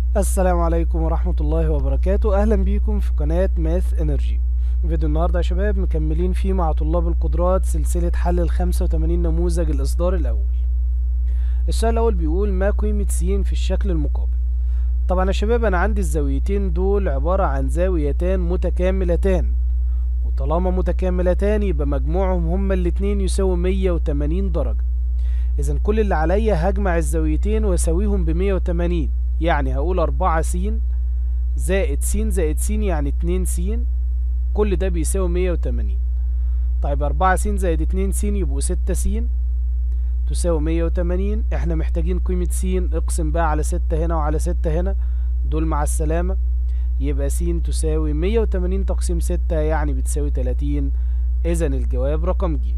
السلام عليكم ورحمة الله وبركاته أهلا بيكم في قناة ماث انرجي فيديو النهاردة يا شباب مكملين فيه مع طلاب القدرات سلسلة حل الخمسة وتمانين نموذج الإصدار الأول السؤال الأول بيقول ما قيمة س في الشكل المقابل طبعا يا شباب أنا عندي الزاويتين دول عبارة عن زاويتان متكاملتان وطالما متكاملتان يبقى مجموعهم هما الاتنين يساوي مية وتمانين درجة إذا كل اللي عليا هجمع الزاويتين وأساويهم بمية وتمانين يعني هقول أربعة س زائد س زائد س يعني اتنين س كل ده بيساوي مية وتمانين طيب أربعة س زائد اتنين س يبقوا ستة س تساوي مية وتمانين احنا محتاجين قيمة س اقسم بقى على ستة هنا وعلى ستة هنا دول مع السلامة يبقى س تساوي مية وتمانين تقسيم ستة يعني بتساوي تلاتين إذا الجواب رقم ج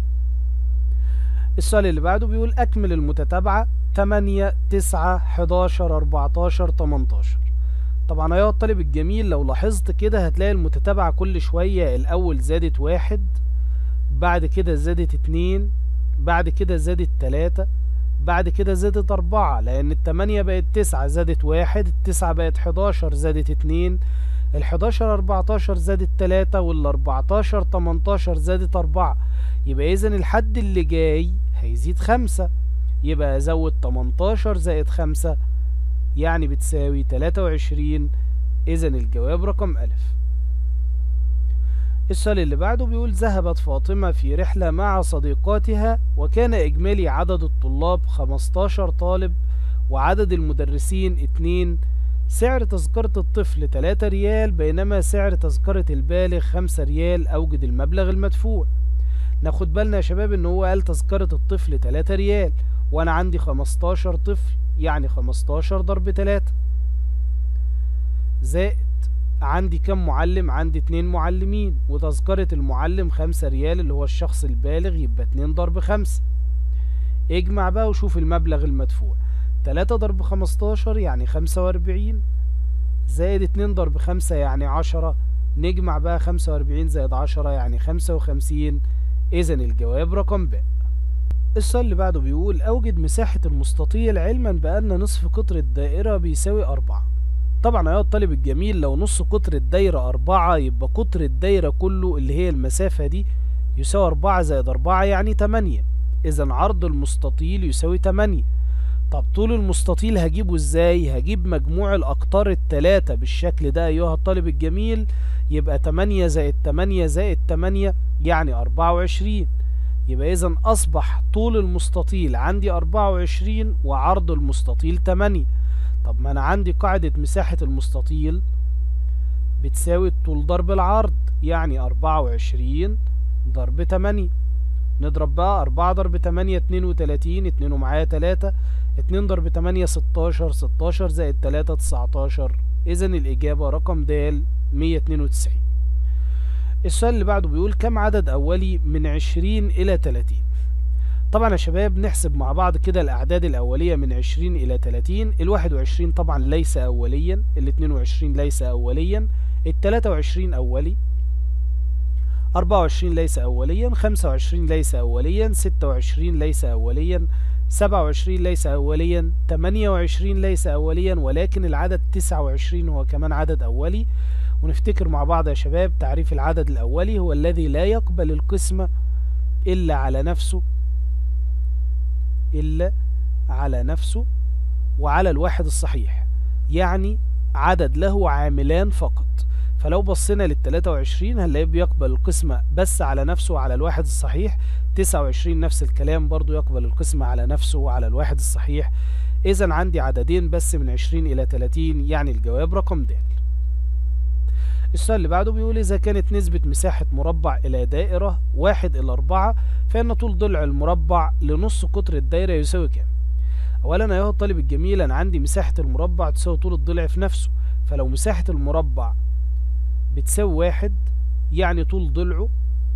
السؤال اللي بعده بيقول أكمل المتتابعة تمانية تسعة حداشر أربعتاشر تمنتاشر طبعا أيها الطالب الجميل لو لاحظت كده هتلاقي المتتابعة كل شوية الأول زادت واحد بعد كده زادت اتنين بعد كده زادت تلاتة بعد كده زادت أربعة لأن التمانية بقت تسعة زادت واحد التسعة بقت حداشر زادت اتنين الحداشر أربعتاشر زادت تلاتة والأربعتاشر تمنتاشر زادت أربعة يبقى إذا الحد اللي جاي هيزيد خمسة يبقى أزود تمنتاشر زائد خمسة يعني بتساوي تلاتة وعشرين إذا الجواب رقم ألف السؤال اللي بعده بيقول ذهبت فاطمة في رحلة مع صديقاتها وكان إجمالي عدد الطلاب 15 طالب وعدد المدرسين اتنين سعر تذكرة الطفل 3 ريال بينما سعر تذكرة البالغ 5 ريال أوجد المبلغ المدفوع ناخد بالنا يا شباب ان هو قال تذكرة الطفل 3 ريال وانا عندي 15 طفل يعني 15 ضرب 3 زائد عندي كم معلم عندي اتنين معلمين وتذكرة المعلم خمسة ريال اللي هو الشخص البالغ يبقى اتنين ضرب خمسة اجمع بقى وشوف المبلغ المدفوع تلاتة ضرب خمستاشر يعني خمسة واربعين زائد اتنين ضرب خمسة يعني عشرة نجمع بقى خمسة واربعين زائد عشرة يعني خمسة وخمسين اذا الجواب رقم ب السؤال اللي بعده بيقول اوجد مساحة المستطيل علما بان نصف قطر الدائرة بيساوي اربعة طبعا يا الطالب الجميل لو نص قطر الدايرة أربعة يبقى قطر الدايرة كله اللي هي المسافة دي يساوي أربعة زائد أربعة يعني تمانية إذا عرض المستطيل يساوي تمانية طب طول المستطيل هجيبه ازاي هجيب مجموع الأقطار التلاتة بالشكل ده أيها الطالب الجميل يبقى تمانية زائد تمانية زائد تمانية يعني أربعة وعشرين يبقى إذا أصبح طول المستطيل عندي أربعة وعشرين وعرض المستطيل تمانية طب ما انا عندي قاعدة مساحة المستطيل بتساوي الطول ضرب العرض يعني أربعة وعشرين ضرب تمانية نضرب بقى أربعة ضرب تمانية اتنين وتلاتين اتنين ومعايا تلاتة اتنين ضرب تمانية ستاشر ستاشر زائد تلاتة تسعتاشر إذا الإجابة رقم د مية اتنين وتسعين السؤال اللي بعده بيقول كم عدد أولي من عشرين إلى تلاتين طبعا يا شباب نحسب مع بعض كده الأعداد الأولية من عشرين إلى تلاتين الواحد وعشرين طبعا ليس أوليا الاتنين وعشرين ليس أوليا التلاتة وعشرين أولي أربعة وعشرين ليس أوليا خمسة وعشرين ليس أوليا ستة وعشرين ليس أوليا سبعة وعشرين ليس أوليا تمانية وعشرين ليس أوليا ولكن العدد تسعة وعشرين هو كمان عدد أولي ونفتكر مع بعض يا شباب تعريف العدد الأولي هو الذي لا يقبل القسمة إلا على نفسه إلا على نفسه وعلى الواحد الصحيح يعني عدد له عاملان فقط فلو بصينا للتلاتة وعشرين هنلاقيه بيقبل القسمة بس على نفسه وعلى الواحد الصحيح تسعة وعشرين نفس الكلام برضو يقبل القسمة على نفسه وعلى الواحد الصحيح إذا عندي عددين بس من عشرين إلى تلاتين يعني الجواب رقم د السؤال اللي بعده بيقول إذا كانت نسبة مساحة مربع إلى دائرة واحد إلى أربعة فإن طول ضلع المربع لنص قطر الدايرة يساوي كام؟ أولا أيها الطالب الجميل أنا عندي مساحة المربع تساوي طول الضلع في نفسه فلو مساحة المربع بتساوي واحد يعني طول ضلعه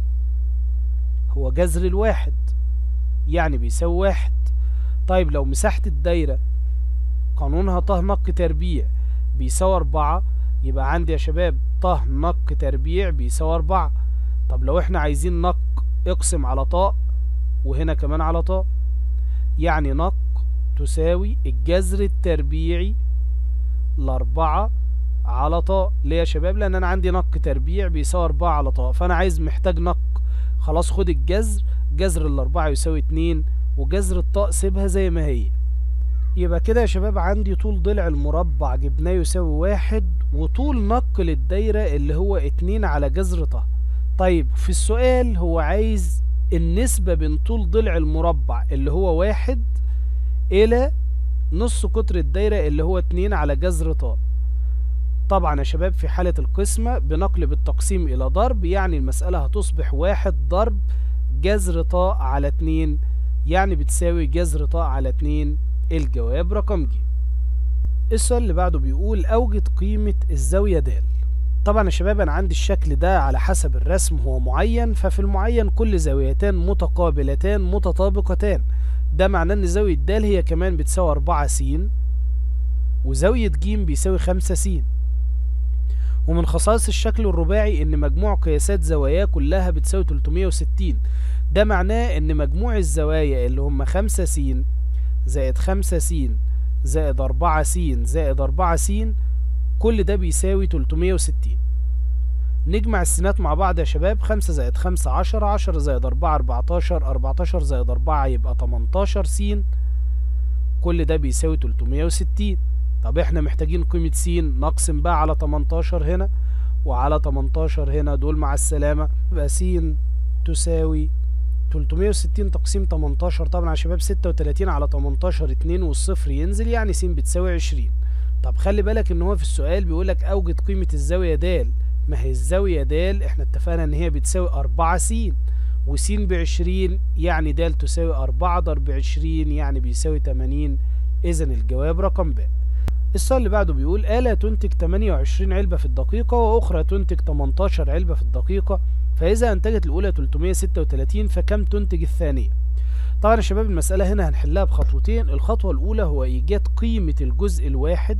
هو جذر الواحد يعني بيساوي واحد طيب لو مساحة الدايرة قانونها طه نق تربيع بيساوي أربعة يبقى عندي يا شباب طه نق تربيع بيساوي أربعة طب لو احنا عايزين نق اقسم على طاء وهنا كمان على طاء يعني نق تساوي الجذر التربيعي لأربعة على طاء ليه يا شباب لأن أنا عندي نق تربيع بيساوي أربعة على طاء فأنا عايز محتاج نق خلاص خد الجذر جذر الأربعة يساوي اتنين وجذر الطاء سيبها زي ما هي يبقى كده يا شباب عندي طول ضلع المربع جبناه يساوي واحد وطول نقل الدايرة اللي هو اتنين على جذر طه طيب في السؤال هو عايز النسبة بين طول ضلع المربع اللي هو واحد إلى نص قطر الدايرة اللي هو اتنين على جذر طاء طبعا يا شباب في حالة القسمة بنقلب التقسيم إلى ضرب يعني المسألة هتصبح واحد ضرب جذر طاء على اتنين يعني بتساوي جذر طاء على اتنين الجواب رقم ج السؤال اللي بعده بيقول أوجد قيمة الزاوية د طبعا يا شباب أنا عندي الشكل ده على حسب الرسم هو معين ففي المعين كل زاويتان متقابلتان متطابقتان ده معناه ان زاوية د هي كمان بتساوي أربعة س وزاوية ج بيساوي خمسة س ومن خصائص الشكل الرباعي ان مجموع قياسات زواياه كلها بتساوي 360 ده معناه ان مجموع الزوايا اللي هم خمسة س زائد خمسة س زائد أربعة س زائد أربعة س كل ده بيساوي 360 نجمع السينات مع بعض يا شباب خمسة زائد خمسة عشرة عشرة زائد أربعة أربعتاشر أربعتاشر زائد أربعة يبقى تمنتاشر س كل ده بيساوي 360 طب احنا محتاجين قيمة س نقسم بقى على 18 هنا وعلى 18 هنا دول مع السلامة يبقى س تساوي 360 تقسيم 18 طبعا يا شباب 36 على 18 2 والصفر ينزل يعني س بتساوي 20 طب خلي بالك ان هو في السؤال بيقولك اوجد قيمة الزاوية د ما هي الزاوية د احنا اتفقنا ان هي بتساوي 4 س وس بعشرين يعني د تساوي 4 ضرب 20 يعني بيساوي 80 اذا الجواب رقم ب السؤال اللي بعده بيقول آلة تنتج 28 علبة في الدقيقة وأخرى تنتج 18 علبة في الدقيقة فإذا أنتجت الأولى 336 فكم تنتج الثانية؟ طبعا يا شباب المسألة هنا هنحلها بخطوتين الخطوة الأولى هو إيجاد قيمة الجزء الواحد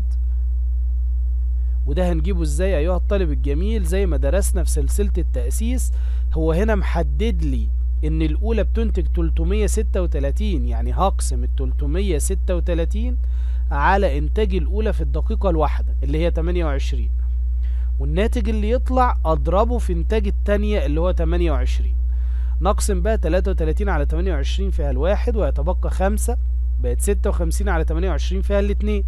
وده هنجيبه ازاي أيها الطالب الجميل زي ما درسنا في سلسلة التأسيس هو هنا محدد لي إن الأولى بتنتج 336 يعني هقسم ال 336 على إنتاج الأولى في الدقيقة الواحدة اللي هي 28 والناتج اللي يطلع أضربه في إنتاج التانية اللي هو 28 نقسم بقى 33 على 28 فيها الواحد ويتبقى خمسة بقت 56 على 28 فيها الاتنين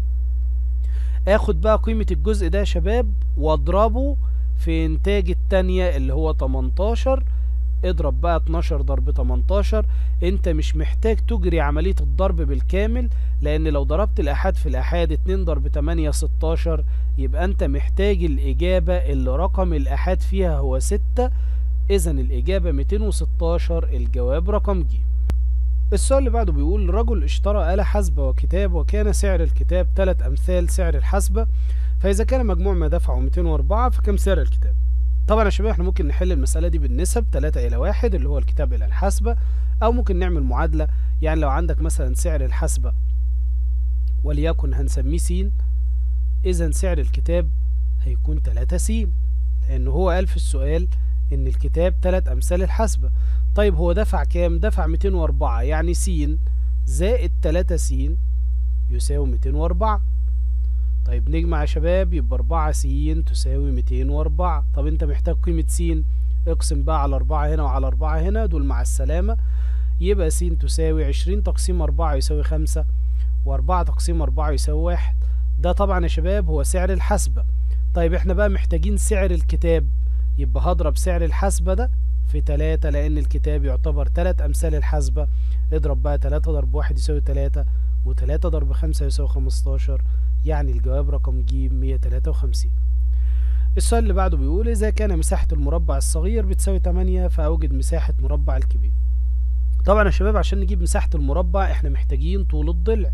اخد بقى قيمة الجزء ده يا شباب واضربه في انتاج التانية اللي هو 18 اضرب بقى 12 ضرب 18 انت مش محتاج تجري عملية الضرب بالكامل لان لو ضربت الاحاد في الاحاد 2 ضرب 8 16 يبقى انت محتاج الاجابة اللي رقم الاحاد فيها هو 6 اذا الاجابة 216 الجواب رقم ج السؤال اللي بعده بيقول رجل اشترى آلة حاسبة وكتاب وكان سعر الكتاب ثلاث أمثال سعر الحاسبة فإذا كان مجموع ما دفعه 204 فكم سعر الكتاب؟ طبعا يا شباب احنا ممكن نحل المسألة دي بالنسب 3 إلى 1 اللي هو الكتاب إلى الحاسبة أو ممكن نعمل معادلة يعني لو عندك مثلا سعر الحاسبة وليكن هنسميه س إذا سعر الكتاب هيكون 3 س لأن هو قال في السؤال إن الكتاب 3 أمثال الحاسبة طيب هو دفع كام؟ دفع 204 يعني س زائد 3 س يساوي 204 طيب نجمع يا شباب يبقى 4 س تساوي 204 طب انت محتاج قيمة س اقسم بقى على 4 هنا وعلى 4 هنا دول مع السلامة يبقى س تساوي 20 تقسيم 4 يساوي 5 و4 تقسيم 4 يساوي 1 ده طبعا يا شباب هو سعر الحاسبة طيب احنا بقى محتاجين سعر الكتاب يبقى هضرب سعر الحاسبة ده في 3 لأن الكتاب يعتبر 3 أمثال الحاسبة اضرب بقى 3 ضرب 1 يساوي 3 و3 ضرب 5 يساوي 15 يعني الجواب رقم ج 153 السؤال اللي بعده بيقول إذا كان مساحة المربع الصغير بتساوي 8 فأوجد مساحة مربع الكبير طبعا يا شباب عشان نجيب مساحة المربع احنا محتاجين طول الضلع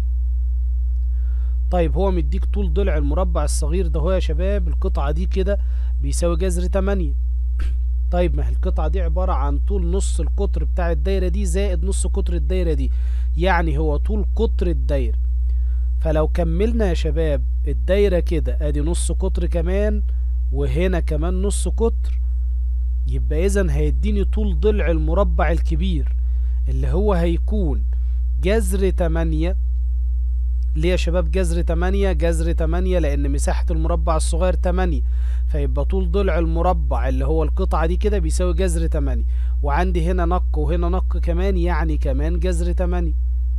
طيب هو مديك طول ضلع المربع الصغير ده هو يا شباب القطعة دي كده بيساوي جذر 8 طيب ما هي القطعة دي عبارة عن طول نص القطر بتاع الدايرة دي زائد نص قطر الدايرة دي يعني هو طول قطر الدايرة فلو كملنا يا شباب الدايرة كده ادي نص قطر كمان وهنا كمان نص قطر يبقى اذا هيديني طول ضلع المربع الكبير اللي هو هيكون جذر 8 ليه يا شباب جذر تمانية جذر تمانية لأن مساحة المربع الصغير تمانية فيبقى طول ضلع المربع اللي هو القطعة دي كده بيساوي جذر تمانية وعندي هنا نق وهنا نق كمان يعني كمان جذر تمانية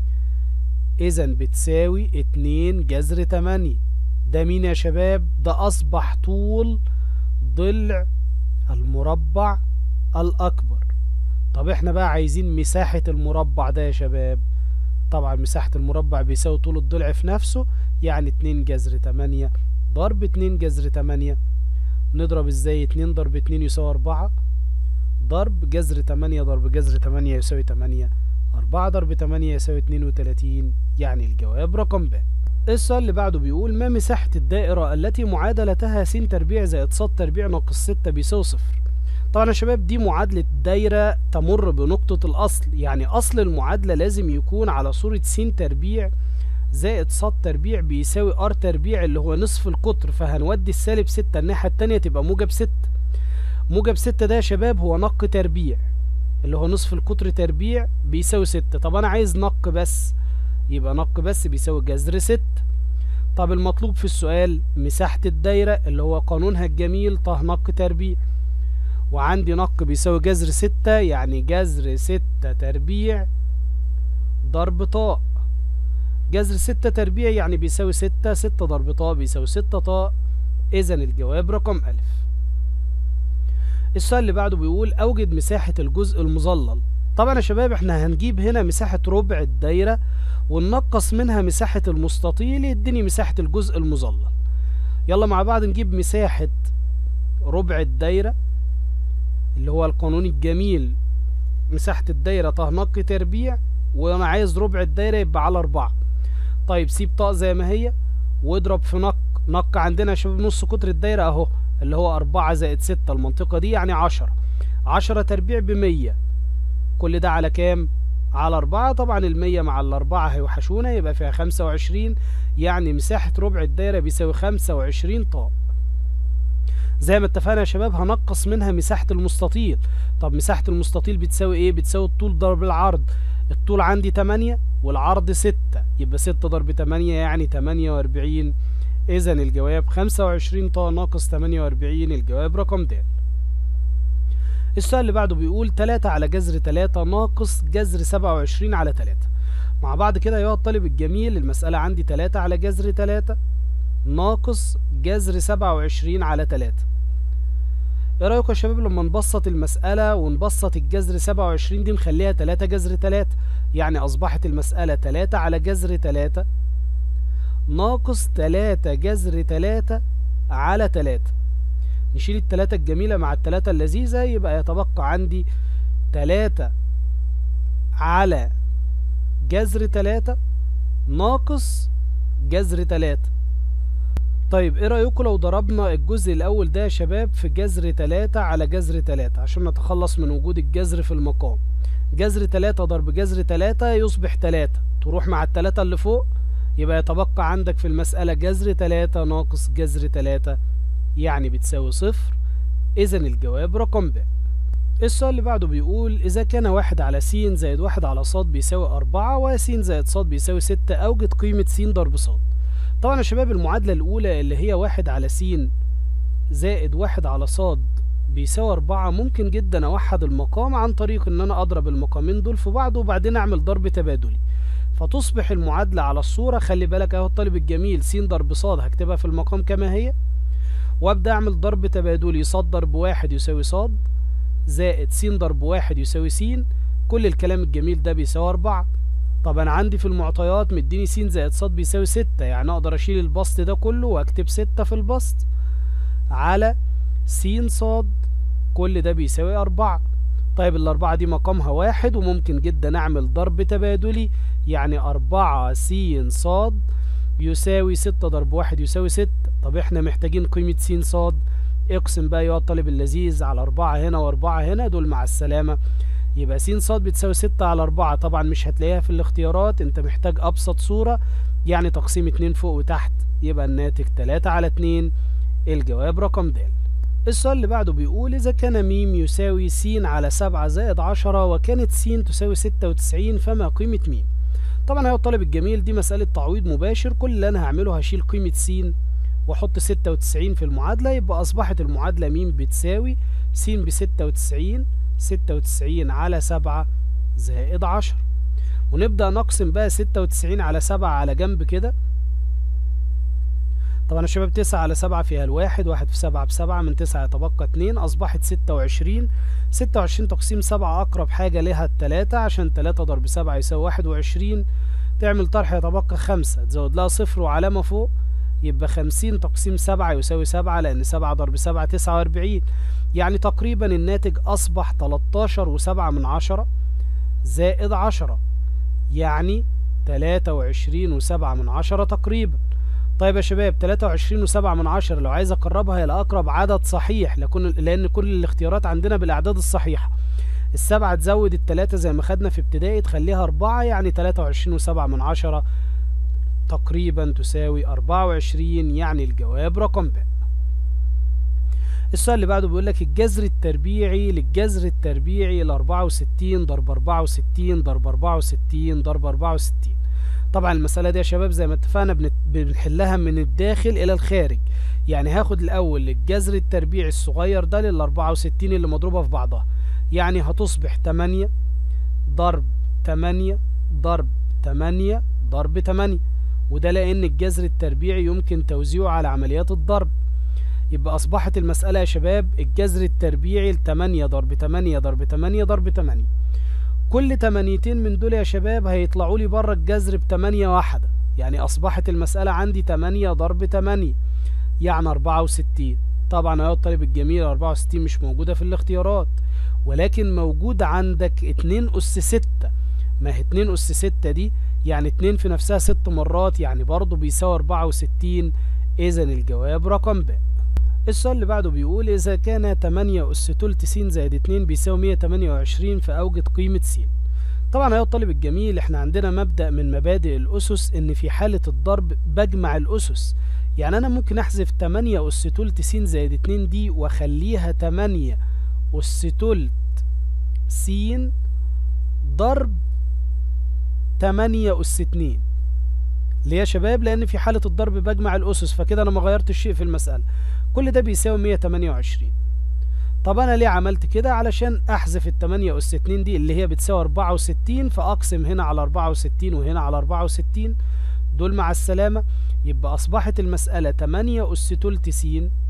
إذا بتساوي اتنين جذر تمانية ده مين يا شباب ده أصبح طول ضلع المربع الأكبر طب احنا بقى عايزين مساحة المربع ده يا شباب طبعا مساحة المربع بيساوي طول الضلع في نفسه يعني اتنين جذر تمانية ضرب اتنين جذر تمانية نضرب ازاي اتنين ضرب اتنين يساوي أربعة ضرب جذر تمانية ضرب جذر تمانية يساوي تمانية أربعة ضرب تمانية يساوي اتنين وتلاتين يعني الجواب رقم ب السؤال اللي بعده بيقول ما مساحة الدائرة التي معادلتها س تربيع زائد ص تربيع ناقص ستة بيساوي صفر طبعا يا شباب دي معادلة دايرة تمر بنقطة الأصل يعني أصل المعادلة لازم يكون على صورة س تربيع زائد ص تربيع بيساوي ار تربيع اللي هو نصف القطر فهنودي السالب ستة الناحية التانية تبقى موجب ستة موجب ستة ده يا شباب هو نق تربيع اللي هو نصف القطر تربيع بيساوي ستة طب أنا عايز نق بس يبقى نق بس بيساوي جذر ستة طب المطلوب في السؤال مساحة الدايرة اللي هو قانونها الجميل ط نق تربيع وعندي نق بيساوي جذر ستة يعني جذر ستة تربيع ضرب طاء جذر ستة تربيع يعني بيساوي ستة ستة ضرب طاء بيساوي ستة طاء إذا الجواب رقم ألف السؤال اللي بعده بيقول أوجد مساحة الجزء المظلل طبعا يا شباب احنا هنجيب هنا مساحة ربع الدايرة وننقص منها مساحة المستطيل يديني مساحة الجزء المظلل يلا مع بعض نجيب مساحة ربع الدايرة اللي هو القانون الجميل مساحة الدايرة طه نق تربيع وانا عايز ربع الدايرة يبقى على أربعة طيب سيب طاء زي ما هي واضرب في نق نق عندنا يا شباب نص قطر الدايرة اهو اللي هو أربعة زائد ستة المنطقة دي يعني عشرة عشرة تربيع بمية كل ده على كام؟ على أربعة طبعا المية مع الأربعة هيوحشونا يبقى فيها خمسة وعشرين يعني مساحة ربع الدايرة بيساوي خمسة وعشرين طاء زي ما اتفقنا يا شباب هنقص منها مساحة المستطيل طب مساحة المستطيل بتساوي ايه؟ بتساوي الطول ضرب العرض الطول عندي تمانية والعرض ستة يبقى ستة ضرب تمانية يعني تمانية وأربعين إذا الجواب خمسة وعشرين طاء ناقص تمانية وأربعين الجواب رقم د السؤال اللي بعده بيقول تلاتة على جذر تلاتة ناقص جذر سبعة وعشرين على تلاتة مع بعض كده يا الطالب الجميل المسألة عندي تلاتة على جذر تلاتة ناقص جذر سبعة وعشرين على تلاتة ايه رأيكم يا شباب لما نبسط المسألة ونبسط الجذر سبعة وعشرين دي نخليها تلاتة جذر تلاتة يعني أصبحت المسألة تلاتة على جذر تلاتة ناقص تلاتة جذر تلاتة على تلاتة نشيل التلاتة الجميلة مع التلاتة اللذيذة يبقى يتبقى عندي تلاتة على جذر تلاتة ناقص جذر تلاتة طيب ايه رأيكم لو ضربنا الجزء الأول ده يا شباب في جذر تلاتة على جذر تلاتة عشان نتخلص من وجود الجذر في المقام جذر تلاتة ضرب جذر تلاتة يصبح تلاتة تروح مع التلاتة اللي فوق يبقى يتبقى عندك في المسألة جذر تلاتة ناقص جذر تلاتة يعني بتساوي صفر إذا الجواب رقم ب السؤال اللي بعده بيقول إذا كان واحد على س زائد واحد على ص بيساوي أربعة وس زائد ص بيساوي ستة أوجد قيمة س ضرب ص طبعا يا شباب المعادلة الأولى اللي هي واحد على س زائد واحد على ص بيساوي أربعة ممكن جدا أوحد المقام عن طريق إن أنا أضرب المقامين دول في بعض وبعدين أعمل ضرب تبادلي فتصبح المعادلة على الصورة خلي بالك اهو الطالب الجميل س ضرب ص هكتبها في المقام كما هي وابدأ اعمل ضرب تبادلي ص ضرب واحد يساوي ص زائد س ضرب واحد يساوي س كل الكلام الجميل ده بيساوي أربعة طب أنا عندي في المعطيات مديني س زائد ص بيساوي ستة يعني أقدر أشيل البسط ده كله وأكتب ستة في البسط على س ص كل ده بيساوي أربعة طيب الأربعة دي مقامها واحد وممكن جدا أعمل ضرب تبادلي يعني أربعة س ص يساوي ستة ضرب واحد يساوي ستة طب احنا محتاجين قيمة س ص اقسم بقى يا الطالب اللذيذ على أربعة هنا وأربعة هنا دول مع السلامة يبقى س ص بتساوي ستة على أربعة طبعا مش هتلاقيها في الاختيارات انت محتاج أبسط صورة يعني تقسيم اتنين فوق وتحت يبقى الناتج تلاتة على اتنين الجواب رقم د السؤال اللي بعده بيقول إذا كان م يساوي س على سبعة زائد عشرة وكانت س تساوي ستة وتسعين فما قيمة م طبعا يا الطالب الجميل دي مسألة تعويض مباشر كل اللي انا هعمله هشيل قيمة س واحط ستة وتسعين في المعادلة يبقى اصبحت المعادلة م بتساوي س بستة وتسعين ستة وتسعين على سبعة زائد عشرة ونبدأ نقسم بقى ستة وتسعين على سبعة على جنب كده طبعا يا شباب تسعة على سبعة فيها الواحد واحد في سبعة بسبعة من تسعة يتبقى اتنين أصبحت ستة وعشرين ستة وعشرين تقسيم سبعة أقرب حاجة لها التلاتة عشان تلاتة ضرب سبعة يساوي واحد وعشرين تعمل طرح يتبقى خمسة تزود لها صفر وعلامة فوق يبقى خمسين تقسيم سبعة يساوي سبعة لأن سبعة ضرب سبعة تسعة وأربعين يعني تقريبا الناتج أصبح تلاتاشر وسبعة من عشرة زائد عشرة يعني تلاتة وعشرين وسبعة من عشرة تقريبا طيب يا شباب تلاتة وعشرين وسبعة من عشرة لو عايز أقربها هي الأقرب عدد صحيح لكن لأن كل الاختيارات عندنا بالأعداد الصحيحة السبعة تزود التلاتة زي ما خدنا في ابتدائي تخليها أربعة يعني تلاتة وعشرين وسبعة من عشرة تقريبا تساوي أربعة وعشرين يعني الجواب رقم ب السؤال اللي بعده بيقول لك الجذر التربيعي للجذر التربيعي ل 64 ضرب 64 ضرب 64 ضرب 64 طبعا المسألة دي يا شباب زي ما اتفقنا بنت- بنحلها من الداخل إلى الخارج يعني هاخد الأول الجذر التربيعي الصغير ده لل 64 اللي مضروبة في بعضها يعني هتصبح 8 ضرب 8 ضرب 8 ضرب 8 وده لأن الجذر التربيعي يمكن توزيعه على عمليات الضرب يبقى أصبحت المسألة يا شباب الجذر التربيعي ل 8 ضرب 8 ضرب 8 ضرب 8 كل تمانيتين من دول يا شباب هيطلعوا لي بره الجذر بتمانية واحدة يعني أصبحت المسألة عندي تمانية ضرب تمانية يعني أربعة وستين طبعا يا الطالب الجميل أربعة وستين مش موجودة في الاختيارات ولكن موجود عندك اتنين أس ستة ما هي اتنين أس ستة دي يعني اتنين في نفسها ست مرات يعني برضه بيساوي أربعة وستين إذا الجواب رقم ب السؤال اللي بعده بيقول إذا كان 8 أس تلت س زائد 2 بيساوي 128 فأوجد قيمة س طبعا يا الطالب الجميل احنا عندنا مبدأ من مبادئ الأسس إن في حالة الضرب بجمع الأسس يعني أنا ممكن أحذف 8 أس تلت س زائد 2 دي وأخليها 8 أس تلت س ضرب 8 أس 2 ليه يا شباب لأن في حالة الضرب بجمع الأسس فكده أنا ما غيرتش شيء في المسألة كل ده بيساوي 128 طب انا ليه عملت كده علشان احذف ال 8 اس 2 دي اللي هي بتساوي 64 فاقسم هنا على 64 وهنا على 64 دول مع السلامة يبقى اصبحت المسألة 8 اس تلت س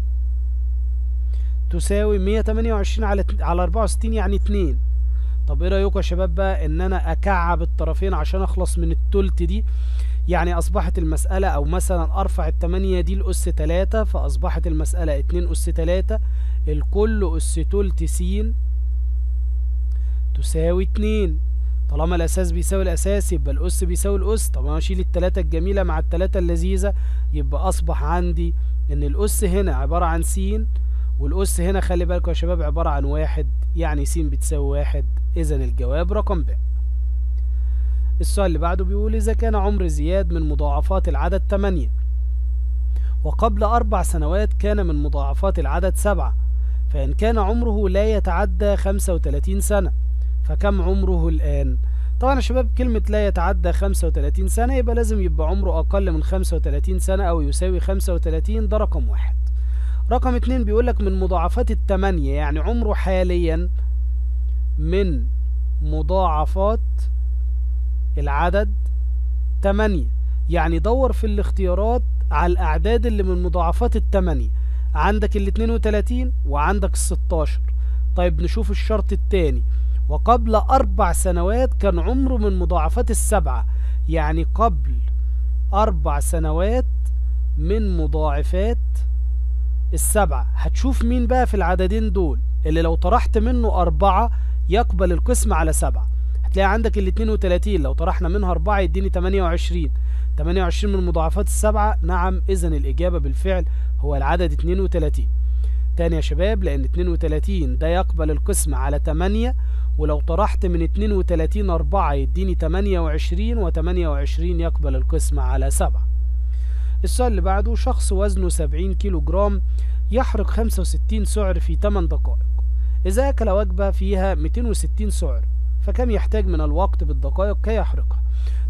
تساوي 128 على على 64 يعني 2 طب ايه رايكم يا شباب بقى ان انا اكعب الطرفين عشان اخلص من التلت دي يعني أصبحت المسألة أو مثلا أرفع التمانية دي لأس تلاتة فأصبحت المسألة اتنين أس تلاتة الكل أس تلت س تساوي اتنين طالما الأساس بيساوي الأساس يبقى الأس بيساوي الأس طب أنا أشيل التلاتة الجميلة مع التلاتة اللذيذة يبقى أصبح عندي إن الأس هنا عبارة عن س والأس هنا خلي بالكم يا شباب عبارة عن واحد يعني س بتساوي واحد إذا الجواب رقم ب السؤال اللي بعده بيقول إذا كان عمر زياد من مضاعفات العدد 8 وقبل أربع سنوات كان من مضاعفات العدد سبعة فإن كان عمره لا يتعدى 35 سنة فكم عمره الآن؟ طبعا يا شباب كلمة لا يتعدى 35 سنة يبقى لازم يبقى عمره أقل من 35 سنة أو يساوي 35 ده رقم واحد رقم اتنين بيقولك من مضاعفات التمانية يعني عمره حاليا من مضاعفات العدد 8 يعني دور في الاختيارات على الأعداد اللي من مضاعفات التمانية عندك ال 32 وعندك ال 16 طيب نشوف الشرط التاني وقبل أربع سنوات كان عمره من مضاعفات السبعة يعني قبل أربع سنوات من مضاعفات السبعة هتشوف مين بقى في العددين دول اللي لو طرحت منه أربعة يقبل القسم على سبعة هتلاقي عندك ال 32 لو طرحنا منها أربعة يديني 28 28 من مضاعفات السبعة نعم إذا الإجابة بالفعل هو العدد 32 تاني يا شباب لأن 32 ده يقبل القسم على 8 ولو طرحت من 32 أربعة يديني 28 و 28 يقبل القسم على 7 السؤال اللي بعده شخص وزنه 70 كيلو جرام يحرق 65 سعر في 8 دقائق إذا أكل وجبة فيها 260 سعر فكم يحتاج من الوقت بالدقائق كي يحرقها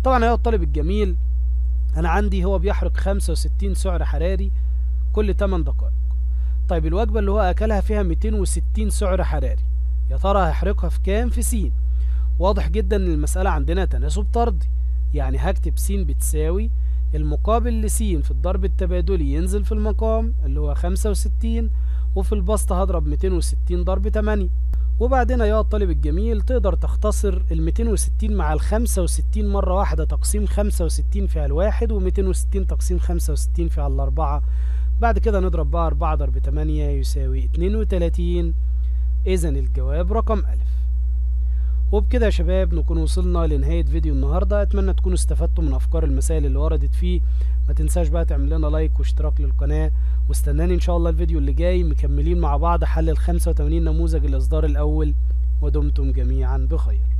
طبعا ايها الطالب الجميل انا عندي هو بيحرق 65 سعر حراري كل 8 دقائق طيب الوجبة اللي هو اكلها فيها 260 سعر حراري يا ترى هيحرقها في كام في س واضح جدا ان المسألة عندنا تناسب طردي يعني هكتب س بتساوي المقابل لس في الضرب التبادلي ينزل في المقام اللي هو 65 وفي البسط هضرب 260 ضرب 8 وبعدين يا الطالب الجميل تقدر تختصر ال 260 مع ال 65 مرة واحدة تقسيم 65 فيها الواحد و 260 تقسيم 65 فيها الأربعة بعد كده نضرب بقى 4 ضرب 8 يساوي 32 إذا الجواب رقم ألف وبكده يا شباب نكون وصلنا لنهاية فيديو النهاردة أتمنى تكونوا استفدتوا من أفكار المسائل اللي وردت فيه ما تنساش بقى تعمل لنا لايك واشتراك للقناة واستناني إن شاء الله الفيديو اللي جاي مكملين مع بعض حل ال 85 نموذج الإصدار الأول ودمتم جميعا بخير